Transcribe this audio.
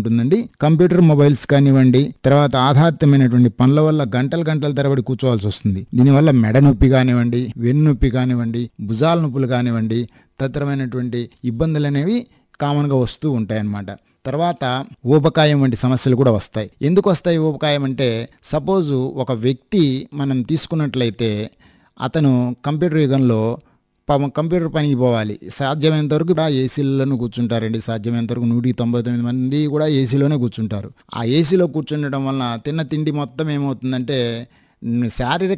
ఉంటుందండి computer mobiles కానివ్వండి తర్వాత ఆధారితమైనటువంటి పనుల వల్ల గంటలు గంటల తరబడి కూర్చోవాల్సి వస్తుంది దీనివల్ల మెడ నొప్పి కానివ్వండి వెన్ను నొప్పి కానివ్వండి భుజాల నొప్పులు కానివ్వండి తదితరమైనటువంటి ఇబ్బందులు అనేవి కామన్గా వస్తూ ఉంటాయన్నమాట తర్వాత ఊబకాయం వంటి సమస్యలు కూడా వస్తాయి ఎందుకు వస్తాయి ఊబకాయం అంటే సపోజు ఒక వ్యక్తి మనం తీసుకున్నట్లయితే అతను కంప్యూటర్ యుగంలో పాపం కంప్యూటర్ పనికి పోవాలి సాధ్యమైనంత వరకు కూడా ఏసీలను కూర్చుంటారండి సాధ్యమైనంత వరకు నూటి తొంభై తొమ్మిది మంది కూడా ఏసీలోనే కూర్చుంటారు ఆ ఏసీలో కూర్చుండటం వలన తిన్న తిండి మొత్తం ఏమవుతుందంటే మ్, శారీరక